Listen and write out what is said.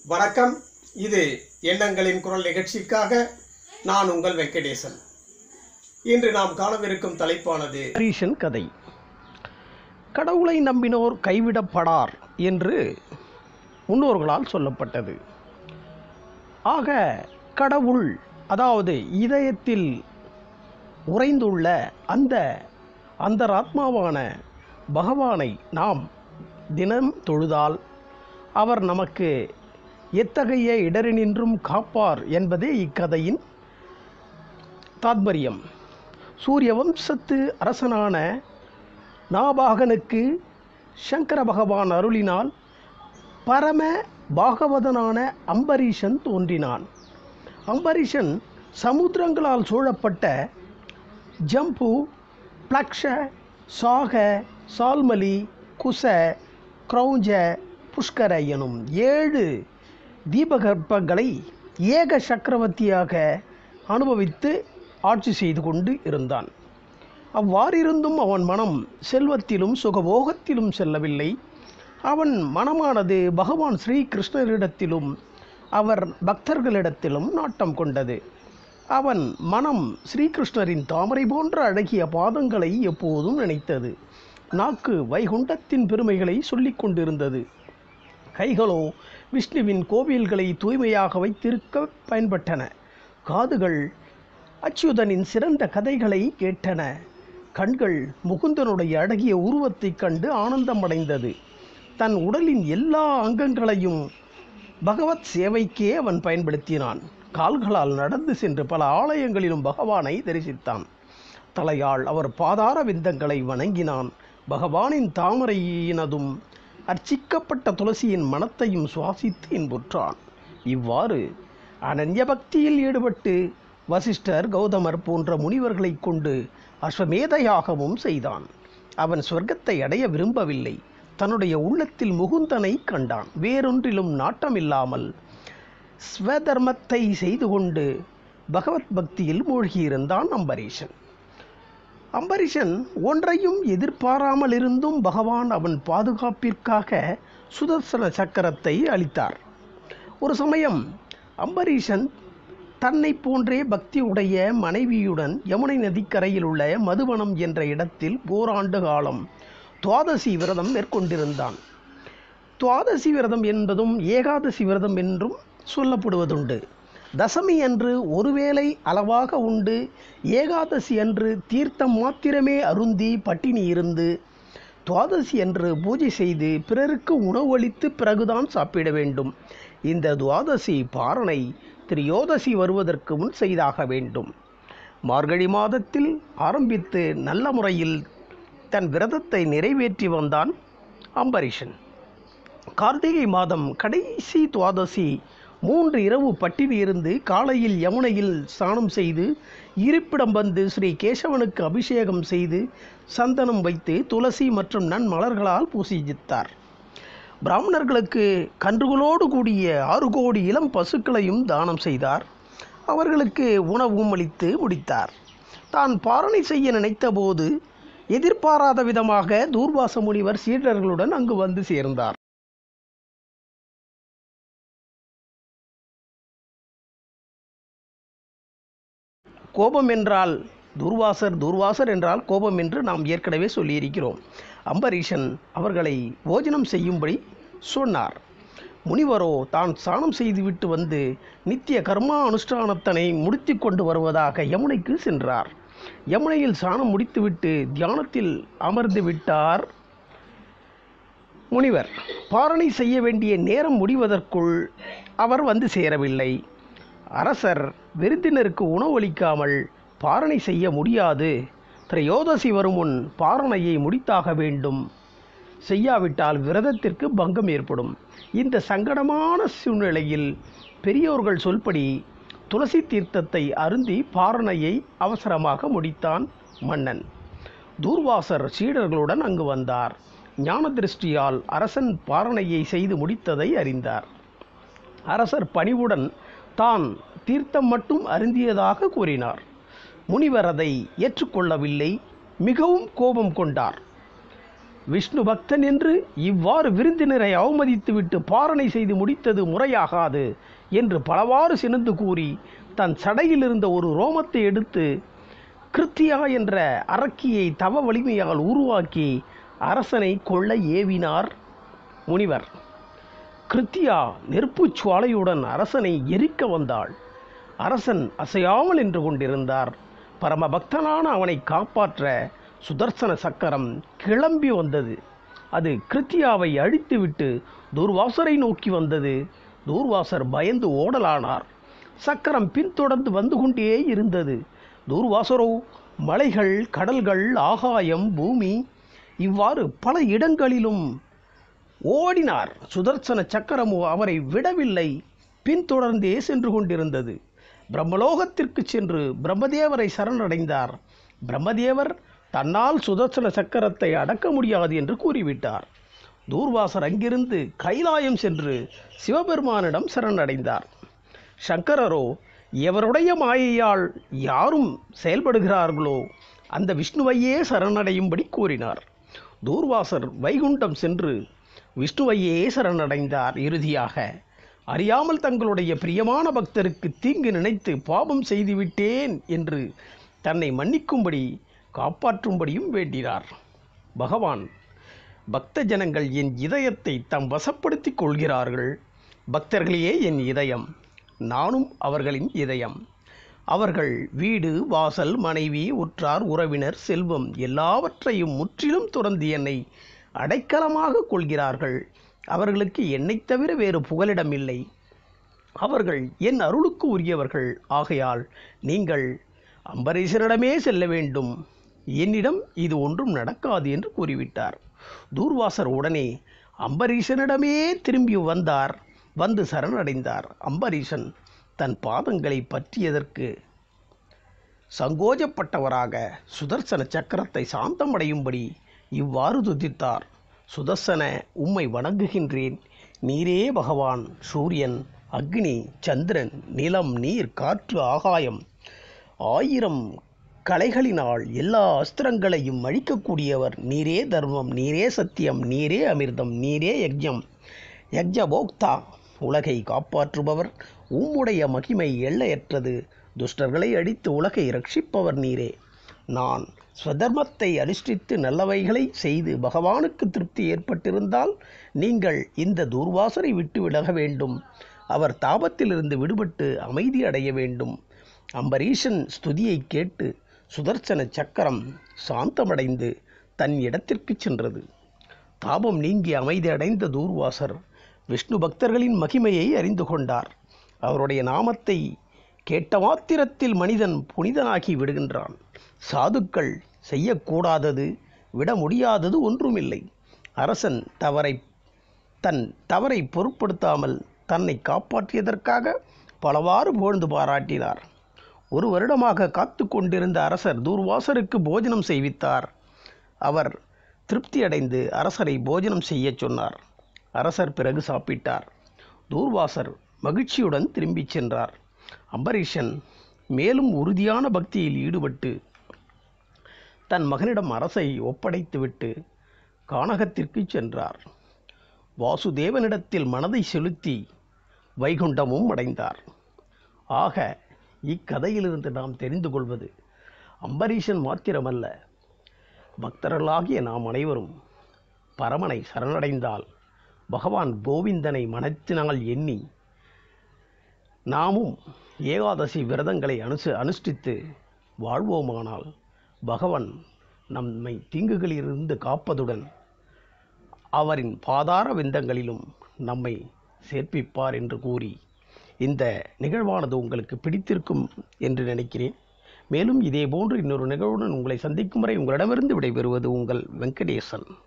வணக்கம் இது எண்ணங்களின் குரல் நிகழ்ச்சிக்காக நான் உங்கள் வெங்கடேசன் இன்று நாம் காணவிருக்கும் தலைப்பானது ரீஷன் கதை கடவுளை நம்பினோர் கைவிடப்படார் என்று முன்னோர்களால் சொல்லப்பட்டது ஆக கடவுள் அதாவது இதயத்தில் உறைந்துள்ள அந்த அந்தராத்மாவான பகவானை நாம் தினம் தொழுதால் அவர் நமக்கு எத்தகைய இடரினின்றும் காப்பார் என்பதே இக்கதையின் தாத்பரியம் சூரிய வம்சத்து அரசனான நாபாகனுக்கு சங்கர பகவான் அருளினால் பரம பாகவதனான அம்பரீஷன் தோன்றினான் அம்பரீஷன் சமுத்திரங்களால் சூழப்பட்ட ஜம்பு பிளக்ஷ சாக சால்மலி குச கிரௌஞ்ச புஷ்கர எனும் ஏழு தீபகற்பங்களை ஏக சக்கரவர்த்தியாக அனுபவித்து ஆட்சி செய்து கொண்டு இருந்தான் அவ்வாறிருந்தும் அவன் மனம் செல்வத்திலும் சுகபோகத்திலும் செல்லவில்லை அவன் மனமானது பகவான் ஸ்ரீ கிருஷ்ணரிடத்திலும் அவர் பக்தர்களிடத்திலும் நாட்டம் கொண்டது அவன் மனம் ஸ்ரீகிருஷ்ணரின் தாமரை போன்ற அழகிய பாதங்களை எப்போதும் நினைத்தது நாக்கு வைகுண்டத்தின் பெருமைகளை சொல்லிக் கொண்டிருந்தது கைகளோ விஷ்ணுவின் கோவில்களை தூய்மையாக வைத்திருக்க பயன்பட்டன காதுகள் அச்சுதனின் சிறந்த கதைகளை கேட்டன கண்கள் முகுந்தனுடைய அழகிய உருவத்தைக் கண்டு ஆனந்தமடைந்தது தன் உடலின் எல்லா அங்கங்களையும் பகவத் சேவைக்கே அவன் பயன்படுத்தினான் கால்களால் நடந்து சென்று பல ஆலயங்களிலும் பகவானை தரிசித்தான் தலையால் அவர் பாதார விந்தங்களை வணங்கினான் பகவானின் தாமரையினதும் அர்ச்சிக்கப்பட்ட துளசியின் மனத்தையும் சுவாசித்து இன்புற்றான் இவ்வாறு அனன்ய பக்தியில் ஈடுபட்டு வசிஷ்டர் கௌதமர் போன்ற முனிவர்களைக் கொண்டு அஸ்வமேத யாகமும் செய்தான் அவன் சொர்க்கத்தை அடைய விரும்பவில்லை தன்னுடைய உள்ளத்தில் முகுந்தனை கண்டான் வேறொன்றிலும் நாட்டமில்லாமல் ஸ்வதர்மத்தை செய்து கொண்டு பகவத் பக்தியில் மூழ்கியிருந்தான் அம்பரீஷன் அம்பரீஷன் ஒன்றையும் எதிர்பாராமல் இருந்தும் பகவான் அவன் பாதுகாப்பிற்காக சுதர்சன சக்கரத்தை அளித்தார் ஒரு சமயம் அம்பரீஷன் தன்னை போன்றே பக்தி உடைய மனைவியுடன் யமுனை நதிக்கரையில் உள்ள மதுவனம் என்ற இடத்தில் ஓராண்டு காலம் துவாதசி விரதம் மேற்கொண்டிருந்தான் துவாதசி விரதம் என்பதும் ஏகாதசி விரதம் என்றும் சொல்லப்படுவதுண்டு தசமி அன்று ஒருவேளை அளவாக உண்டு ஏகாதசி அன்று தீர்த்தம் மாத்திரமே அருந்தி பட்டினி இருந்து துவாதசி அன்று பூஜை செய்து பிறருக்கு உணவளித்து பிறகுதான் சாப்பிட வேண்டும் இந்த துவாதசி பாரணை திரியோதசி வருவதற்கு முன் செய்தாக வேண்டும் மார்கழி மாதத்தில் ஆரம்பித்து நல்ல முறையில் தன் விரதத்தை நிறைவேற்றி வந்தான் அம்பரீஷன் கார்த்திகை மாதம் கடைசி துவாதசி மூன்று இரவு பட்டினி இருந்து காலையில் யமுனையில் ஸ்நானம் செய்து இருப்பிடம் வந்து ஸ்ரீ கேசவனுக்கு அபிஷேகம் செய்து சந்தனம் வைத்து துளசி மற்றும் நன்மலர்களால் பூசித்தார் பிராமணர்களுக்கு கன்றுகளோடு கூடிய ஆறு கோடி இளம் பசுக்களையும் தானம் செய்தார் அவர்களுக்கு உணவும் அளித்து முடித்தார் தான் பாரணை செய்ய நினைத்தபோது எதிர்பாராத விதமாக தூர்வாச முனிவர் சீடர்களுடன் அங்கு வந்து சேர்ந்தார் கோபம் என்றால் துர்வாசர் துர்வாசர் என்றால் கோபம் என்று நாம் ஏற்கனவே சொல்லியிருக்கிறோம் அம்பரீஷன் அவர்களை போஜனம் செய்யும்படி சொன்னார் முனிவரோ தான் ஸ்நானம் செய்துவிட்டு வந்து நித்திய கர்மா அனுஷ்டானத்தனை முடித்து கொண்டு வருவதாக யமுனைக்கு சென்றார் யமுனையில் ஸ்நானம் முடித்துவிட்டு தியானத்தில் அமர்ந்து விட்டார் முனிவர் பாரணை செய்ய வேண்டிய நேரம் முடிவதற்குள் அவர் வந்து சேரவில்லை அரசர் விருந்தினருக்கு உணவளிக்காமல் பாரணை செய்ய முடியாது திரையோதசி வரும் முன் பாரணையை முடித்தாக வேண்டும் செய்யாவிட்டால் விரதத்திற்கு பங்கம் ஏற்படும் இந்த சங்கடமான சூழ்நிலையில் பெரியோர்கள் சொல்படி துளசி தீர்த்தத்தை அருந்தி பாரணையை அவசரமாக முடித்தான் மன்னன் தூர்வாசர் சீடர்களுடன் அங்கு வந்தார் ஞான திருஷ்டியால் அரசன் பாரணையை செய்து முடித்ததை அறிந்தார் அரசர் பணிவுடன் தான் தீர்த்தம் மட்டும் அருந்தியதாக கூறினார் முனிவர் அதை ஏற்றுக்கொள்ளவில்லை மிகவும் கோபம் கொண்டார் விஷ்ணு பக்தன் என்று இவ்வாறு விருந்தினரை அவமதித்துவிட்டு பாரணை செய்து முடித்தது முறையாகாது என்று பலவாறு சினந்து கூறி தன் சடையில் இருந்த ஒரு ரோமத்தை எடுத்து கிருத்தியா என்ற அரக்கியை தவ வலிமையால் உருவாக்கி அரசனை கொள்ள ஏவினார் முனிவர் கிருத்தியா நெருப்புச் சுவாலையுடன் அரசனை எரிக்க வந்தாள் அரசன் அசையாமல் நின்று கொண்டிருந்தார் பரமபக்தனான அவனை காப்பாற்ற சுதர்சன சக்கரம் கிளம்பி வந்தது அது கிருத்தியாவை அழித்துவிட்டு தூர்வாசரை நோக்கி வந்தது தூர்வாசர் பயந்து ஓடலானார் சக்கரம் பின்தொடர்ந்து வந்து கொண்டே இருந்தது தூர்வாசரோ மலைகள் கடல்கள் ஆகாயம் பூமி இவ்வாறு பல இடங்களிலும் ஓடினார் சுதர்சன சக்கரமோ அவரை விடவில்லை பின்தொடர்ந்தே சென்று கொண்டிருந்தது பிரம்மலோகத்திற்கு சென்று பிரம்மதேவரை சரணடைந்தார் பிரம்மதேவர் தன்னால் சுதர்சன சக்கரத்தை அடக்க முடியாது என்று கூறிவிட்டார் தூர்வாசர் அங்கிருந்து கைலாயம் சென்று சிவபெருமானிடம் சரணடைந்தார் சங்கரரோ எவருடைய மாயையால் யாரும் செயல்படுகிறார்களோ அந்த விஷ்ணுவையே சரணடையும்படி கூறினார் தூர்வாசர் வைகுண்டம் சென்று விஷ்ணுவையே சரணடைந்தார் இறுதியாக அறியாமல் தங்களுடைய பிரியமான பக்தருக்கு தீங்கு நினைத்து பாபம் செய்துவிட்டேன் என்று தன்னை மன்னிக்கும்படி காப்பாற்றும்படியும் வேண்டினார் பகவான் பக்த ஜனங்கள் என் இதயத்தை தம் வசப்படுத்திக் கொள்கிறார்கள் பக்தர்களே என் இதயம் நானும் அவர்களின் இதயம் அவர்கள் வீடு வாசல் மனைவி உற்றார் உறவினர் செல்வம் எல்லாவற்றையும் முற்றிலும் துறந்து என்னை அடைக்கலமாக கொள்கிறார்கள் அவர்களுக்கு என்னைத் தவிர வேறு புகலிடம் இல்லை அவர்கள் என் அருளுக்கு உரியவர்கள் ஆகையால் நீங்கள் அம்பரீஷனிடமே செல்ல வேண்டும் என்னிடம் இது ஒன்றும் நடக்காது என்று கூறிவிட்டார் தூர்வாசர் உடனே அம்பரீஷனிடமே திரும்பி வந்தார் வந்து சரணடைந்தார் அம்பரீஷன் தன் பாதங்களை பற்றியதற்கு சங்கோஜப்பட்டவராக சுதர்சன சக்கரத்தை சாந்தமடையும்படி இவ்வாறு துதித்தார் சுதர்சன உம்மை வணங்குகின்றேன் நீரே பகவான் சூரியன் அக்னி சந்திரன் நிலம் நீர் காற்று ஆகாயம் ஆயிரம் கலைகளினால் எல்லா அஸ்திரங்களையும் அழிக்கக்கூடியவர் நீரே தர்மம் நீரே சத்தியம் நீரே அமிர்தம் நீரே யஜ்ஞம் யஜ்ஞபோக்தா உலகை காப்பாற்றுபவர் உம்முடைய மகிமை எல்லையற்றது துஷ்டர்களை அடித்து உலகை ரட்சிப்பவர் நீரே நான் ஸ்வதர்மத்தை அனுஷ்டித்து நல்லவைகளை செய்து பகவானுக்கு திருப்தி ஏற்பட்டிருந்தால் நீங்கள் இந்த தூர்வாசரை விட்டு விலக வேண்டும் அவர் தாபத்திலிருந்து விடுபட்டு அமைதி அடைய வேண்டும் அம்பரீஷன் ஸ்துதியை கேட்டு சுதர்சன சக்கரம் சாந்தமடைந்து தன் இடத்திற்கு சென்றது தாபம் நீங்கி அமைதி அடைந்த தூர்வாசர் விஷ்ணு பக்தர்களின் மகிமையை அறிந்து கொண்டார் அவருடைய நாமத்தை கேட்ட மாத்திரத்தில் மனிதன் புனிதனாகி விடுகின்றான் சாதுக்கள் செய்யக்கூடாதது விட முடியாதது ஒன்றுமில்லை அரசன் தவறை தன் தவறை பொருட்படுத்தாமல் தன்னை காப்பாற்றியதற்காக பலவாறு புகழ்ந்து பாராட்டினார் ஒரு வருடமாக காத்து கொண்டிருந்த அரசர் தூர்வாசருக்கு போஜனம் செய்வித்தார் அவர் திருப்தியடைந்து அரசரை போஜனம் செய்யச் சொன்னார் அரசர் பிறகு சாப்பிட்டார் தூர்வாசர் மகிழ்ச்சியுடன் திரும்பிச் சென்றார் அம்பரீஷன் மேலும் உறுதியான பக்தியில் ஈடுபட்டு தன் மகனிடம் அரசை ஒப்படைத்துவிட்டு கானகத்திற்கு சென்றார் வாசுதேவனிடத்தில் மனதை செலுத்தி வைகுண்டமும் அடைந்தார் ஆக இக்கதையிலிருந்து நாம் தெரிந்து கொள்வது அம்பரீஷன் மாத்திரமல்ல பக்தர்களாகிய நாம் அனைவரும் பரமனை சரணடைந்தால் பகவான் கோவிந்தனை மனத்தினால் எண்ணி நாமும் ஏகாதசி விரதங்களை அனுச அனுஷ்டித்து வாழ்வோமானால் பகவான் நம்மை தீங்குகளிலிருந்து காப்பதுடன் அவரின் பாதார விந்தங்களிலும் நம்மை சேர்ப்பிப்பார் என்று கூறி இந்த நிகழ்வானது உங்களுக்கு பிடித்திருக்கும் என்று நினைக்கிறேன் மேலும் இதே போன்று இன்னொரு நிகழ்வுடன் உங்களை சந்திக்கும் வரை உங்களிடமிருந்து விடைபெறுவது உங்கள் வெங்கடேசன்